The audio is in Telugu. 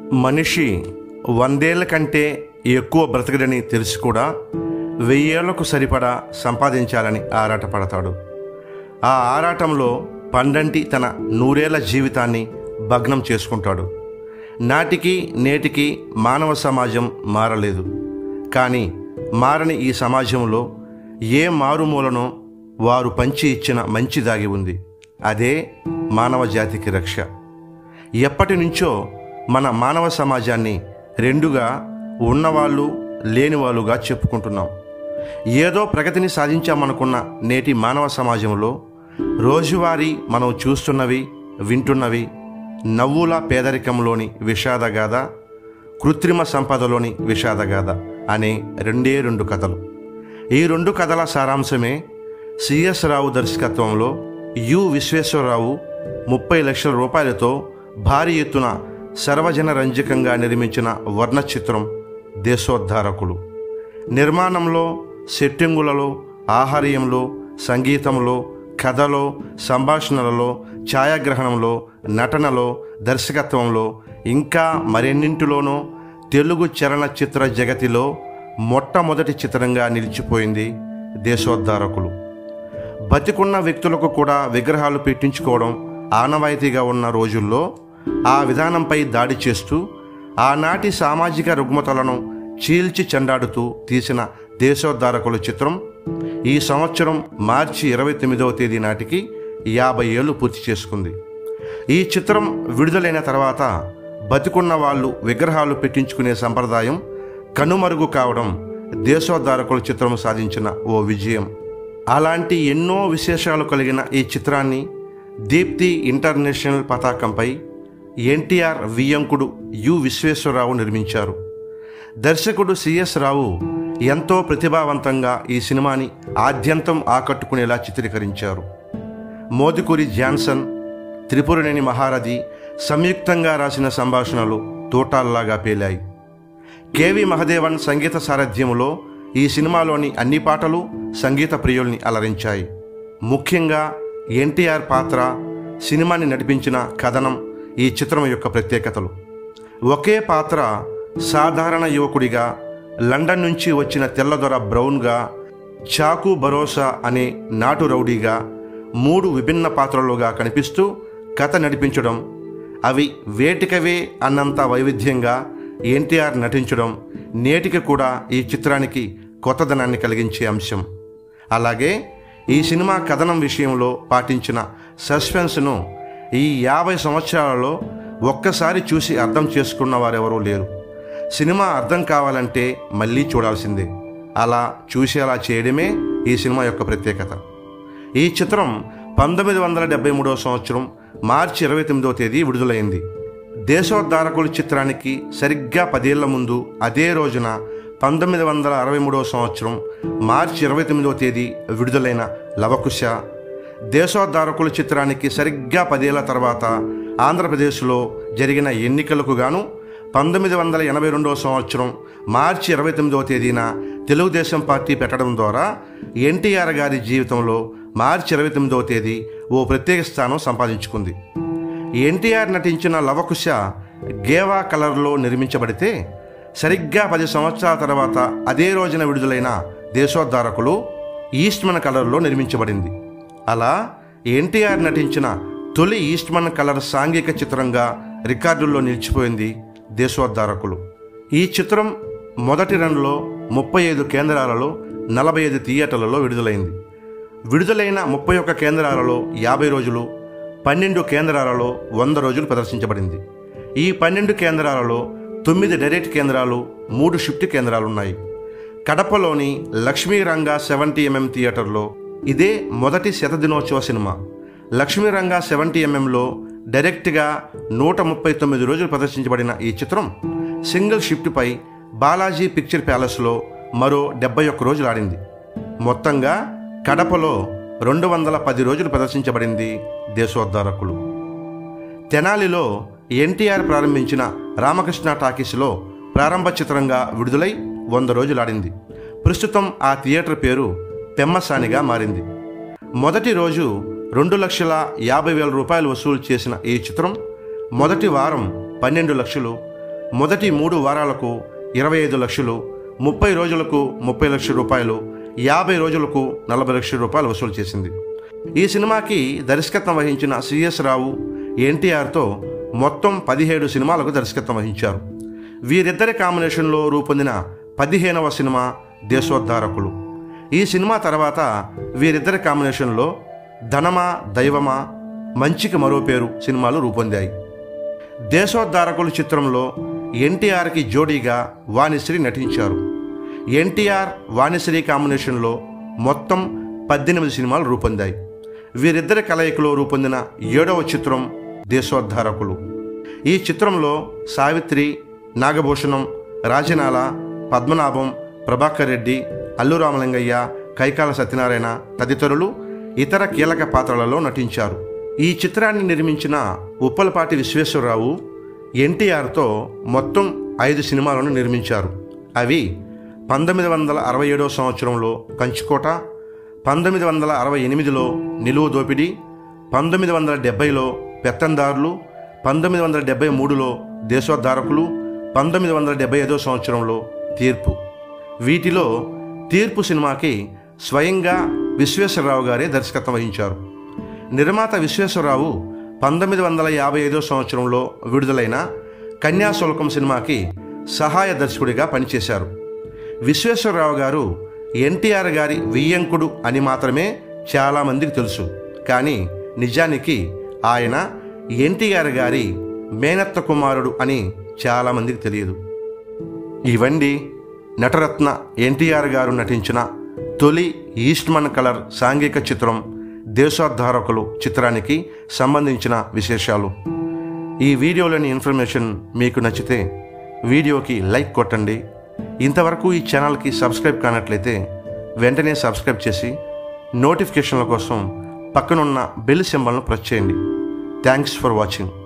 మనిషి వందేళ్ల కంటే ఎక్కువ బ్రతకడని తెలిసి కూడా వెయ్యేళ్లకు సరిపడా సంపాదించాలని ఆరాటపడతాడు ఆ ఆరాటంలో పండంటి తన నూరేళ్ల జీవితాన్ని భగ్నం చేసుకుంటాడు నాటికి నేటికి మానవ సమాజం మారలేదు కానీ మారని ఈ సమాజంలో ఏ మారుమూలనో వారు పంచి ఇచ్చిన మంచి దాగి ఉంది అదే మానవ జాతికి రక్ష ఎప్పటి నుంచో మన మానవ సమాజాన్ని రెండుగా ఉన్నవాళ్ళు లేనివాళ్ళుగా చెప్పుకుంటున్నాం ఏదో ప్రగతిని సాధించామనుకున్న నేటి మానవ సమాజంలో రోజువారీ మనం చూస్తున్నవి వింటున్నవి నవ్వుల పేదరికంలోని విషాదగాథ కృత్రిమ సంపదలోని విషాదగాథ అనే రెండే రెండు కథలు ఈ రెండు కథల సారాంశమే సిఎస్ రావు దర్శకత్వంలో యు విశ్వేశ్వరరావు ముప్పై లక్షల రూపాయలతో భారీ ఎత్తున సర్వజన రంజకంగా నిర్మించిన వర్ణ చిత్రం దేశోద్ధారకులు నిర్మాణంలో సెట్టింగులలో ఆహార్యంలో సంగీతంలో కథలో సంభాషణలలో ఛాయాగ్రహణంలో నటనలో దర్శకత్వంలో ఇంకా మరెన్నింటిలోనూ తెలుగు చలనచిత్ర జగతిలో మొట్టమొదటి చిత్రంగా నిలిచిపోయింది దేశోద్ధారకులు బతికున్న వ్యక్తులకు కూడా విగ్రహాలు పెట్టించుకోవడం ఆనవాయితీగా ఉన్న రోజుల్లో ఆ విధానంపై దాడి చేస్తూ ఆనాటి సామాజిక రుగ్మతలను చీల్చి చెండాడుతూ తీసిన దేశోద్ధారకుల చిత్రం ఈ సంవత్సరం మార్చి ఇరవై తొమ్మిదవ తేదీ నాటికి యాభై ఏళ్ళు పూర్తి చేసుకుంది ఈ చిత్రం విడుదలైన తర్వాత బతికున్న వాళ్ళు విగ్రహాలు పెట్టించుకునే సంప్రదాయం కనుమరుగు కావడం దేశోద్ధారకుల చిత్రం సాధించిన ఓ విజయం అలాంటి ఎన్నో విశేషాలు కలిగిన ఈ చిత్రాన్ని దీప్తి ఇంటర్నేషనల్ పతాకంపై ఎన్టీఆర్ వియ్యంకుడు యు విశ్వేశ్వరరావు నిర్మించారు దర్శకుడు సిఎస్ రావు ఎంతో ప్రతిభావంతంగా ఈ సినిమాని ఆద్యంతం ఆకట్టుకునేలా చిత్రీకరించారు మోదుకూరి జాన్సన్ త్రిపురనేని మహారథి సంయుక్తంగా రాసిన సంభాషణలు తోటాల్లాగా పేలాయి కేవి మహదేవన్ సంగీత సారథ్యములో ఈ సినిమాలోని అన్ని పాటలు సంగీత ప్రియుల్ని అలరించాయి ముఖ్యంగా ఎన్టీఆర్ పాత్ర సినిమాని నడిపించిన కథనం ఈ చిత్రం యొక్క ప్రత్యేకతలు ఒకే పాత్ర సాధారణ యువకుడిగా లండన్ నుంచి వచ్చిన తెల్లదొర బ్రౌన్గా చాకు భరోసా అనే నాటు రౌడీగా మూడు విభిన్న పాత్రలుగా కనిపిస్తూ కథ నడిపించడం అవి వేటికవే అన్నంత వైవిధ్యంగా ఎన్టీఆర్ నటించడం నేటికి కూడా ఈ చిత్రానికి కొత్తదనాన్ని కలిగించే అంశం అలాగే ఈ సినిమా కథనం విషయంలో పాటించిన సస్పెన్స్ను ఈ యాభై సంవత్సరాలలో ఒక్కసారి చూసి అర్థం చేసుకున్న వారెవరూ లేరు సినిమా అర్థం కావాలంటే మళ్ళీ చూడాల్సిందే అలా చూసేలా చేయడమే ఈ సినిమా యొక్క ప్రత్యేకత ఈ చిత్రం పంతొమ్మిది వందల డెబ్బై మూడవ సంవత్సరం మార్చి ఇరవై తొమ్మిదవ తేదీ విడుదలైంది దేశోద్ధారకుల చిత్రానికి సరిగ్గా పదేళ్ల ముందు అదే రోజున పంతొమ్మిది వందల అరవై మూడవ సంవత్సరం మార్చి ఇరవై తొమ్మిదవ తేదీ విడుదలైన లవకుశ దేశోద్ధారకుల చిత్రానికి సరిగ్గా పదేళ్ల తర్వాత ఆంధ్రప్రదేశ్లో జరిగిన ఎన్నికలకు గాను పంతొమ్మిది వందల ఎనభై రెండవ సంవత్సరం మార్చి ఇరవై తొమ్మిదవ తేదీన తెలుగుదేశం పార్టీ పెట్టడం ద్వారా ఎన్టీఆర్ గారి జీవితంలో మార్చి ఇరవై తొమ్మిదవ తేదీ ఓ ప్రత్యేక స్థానం సంపాదించుకుంది ఎన్టీఆర్ నటించిన లవకుశ గేవా కలర్లో నిర్మించబడితే సరిగ్గా పది సంవత్సరాల తర్వాత అదే రోజున విడుదలైన దేశోద్ధారకులు ఈస్ట్మన్ కలర్లో నిర్మించబడింది అలా ఎన్టీఆర్ నటించిన తొలి ఈస్ట్మన్ కలర్ సాంఘిక చిత్రంగా రికార్డుల్లో నిలిచిపోయింది దేశోద్ధారకులు ఈ చిత్రం మొదటి రన్లో ముప్పై ఐదు కేంద్రాలలో నలభై ఐదు థియేటర్లలో విడుదలైంది విడుదలైన ముప్పై ఒక్క కేంద్రాలలో యాభై రోజులు పన్నెండు కేంద్రాలలో వంద రోజులు ప్రదర్శించబడింది ఈ పన్నెండు కేంద్రాలలో తొమ్మిది డైరెక్ట్ కేంద్రాలు మూడు షిఫ్ట్ కేంద్రాలున్నాయి కడపలోని లక్ష్మీరంగా సెవెంటీ ఎంఎం థియేటర్లో ఇదే మొదటి శతదినోత్సవ సినిమా లక్ష్మీరంగా సెవెంటీ ఎంఎంలో డైరెక్ట్గా నూట ముప్పై తొమ్మిది రోజులు ప్రదర్శించబడిన ఈ చిత్రం సింగిల్ షిఫ్ట్పై బాలాజీ పిక్చర్ ప్యాలెస్లో మరో డెబ్బై ఒక్క రోజులు ఆడింది మొత్తంగా కడపలో రెండు వందల పది రోజులు ప్రదర్శించబడింది దేశోద్ధారకులు తెనాలిలో ఎన్టీఆర్ ప్రారంభించిన రామకృష్ణ టాకీస్లో ప్రారంభ చిత్రంగా విడుదలై వంద రోజులు ఆడింది ప్రస్తుతం ఆ థియేటర్ పేరు పెమ్మసానిగా మారింది మొదటి రోజు రెండు లక్షల యాభై వేల రూపాయలు వసూలు చేసిన ఈ చిత్రం మొదటి వారం పన్నెండు లక్షలు మొదటి మూడు వారాలకు ఇరవై ఐదు లక్షలు ముప్పై రోజులకు ముప్పై లక్షల రూపాయలు యాభై రోజులకు నలభై లక్షల రూపాయలు వసూలు చేసింది ఈ సినిమాకి దర్శకత్వం వహించిన సిఎస్ రావు ఎన్టీఆర్తో మొత్తం పదిహేడు సినిమాలకు దర్శకత్వం వహించారు వీరిద్దరి కాంబినేషన్లో రూపొందిన పదిహేనవ సినిమా దేశోద్ధారకులు ఈ సినిమా తర్వాత వీరిద్దరి కాంబినేషన్లో ధనమా దైవమా మంచికి మరో పేరు సినిమాలు రూపొందాయి దేశోద్ధారకులు చిత్రంలో ఎన్టీఆర్కి జోడీగా వాణిశ్రీ నటించారు ఎన్టీఆర్ వాణిశ్రీ కాంబినేషన్లో మొత్తం పద్దెనిమిది సినిమాలు రూపొందాయి వీరిద్దరి కలయికలో రూపొందిన ఏడవ చిత్రం దేశోద్ధారకులు ఈ చిత్రంలో సావిత్రి నాగభూషణం రాజనాల పద్మనాభం ప్రభాకర్ రెడ్డి అల్లు రామలింగయ్య కైకాల సత్యనారాయణ తదితరులు ఇతర కీలక పాత్రలలో నటించారు ఈ చిత్రాన్ని నిర్మించిన ఉప్పలపాటి విశ్వేశ్వరరావు ఎన్టీఆర్తో మొత్తం ఐదు సినిమాలను నిర్మించారు అవి పంతొమ్మిది వందల అరవై ఏడవ సంవత్సరంలో కంచుకోట పంతొమ్మిది వందల అరవై ఎనిమిదిలో నిలువు దోపిడీ పంతొమ్మిది వందల డెబ్బైలో పెత్తందారులు పంతొమ్మిది వందల డెబ్బై మూడులో దేశోద్ధారకులు పంతొమ్మిది వందల డెబ్బై ఐదో సంవత్సరంలో తీర్పు వీటిలో తీర్పు సినిమాకి స్వయంగా విశ్వేశ్వరరావు గారే దర్శకత్వం వహించారు నిర్మాత విశ్వేశ్వరరావు పంతొమ్మిది వందల యాభై ఐదో సంవత్సరంలో విడుదలైన కన్యాశుల్కం సినిమాకి సహాయ దర్శకుడిగా పనిచేశారు విశ్వేశ్వరరావు గారు ఎన్టీఆర్ గారి వియ్యంకుడు అని మాత్రమే చాలామందికి తెలుసు కానీ నిజానికి ఆయన ఎన్టీఆర్ గారి మేనత్త కుమారుడు అని చాలామందికి తెలియదు ఇవండి నటరత్న ఎన్టీఆర్ గారు నటించిన తొలి ఈస్ట్మన్ కలర్ సాంఘిక చిత్రం దేశోద్ధారకులు చిత్రానికి సంబంధించిన విశేషాలు ఈ వీడియోలోని ఇన్ఫర్మేషన్ మీకు నచ్చితే వీడియోకి లైక్ కొట్టండి ఇంతవరకు ఈ ఛానల్కి సబ్స్క్రైబ్ కానట్లయితే వెంటనే సబ్స్క్రైబ్ చేసి నోటిఫికేషన్ల కోసం పక్కనున్న బెల్ సింబల్ను ప్రెస్ చేయండి థ్యాంక్స్ ఫర్ వాచింగ్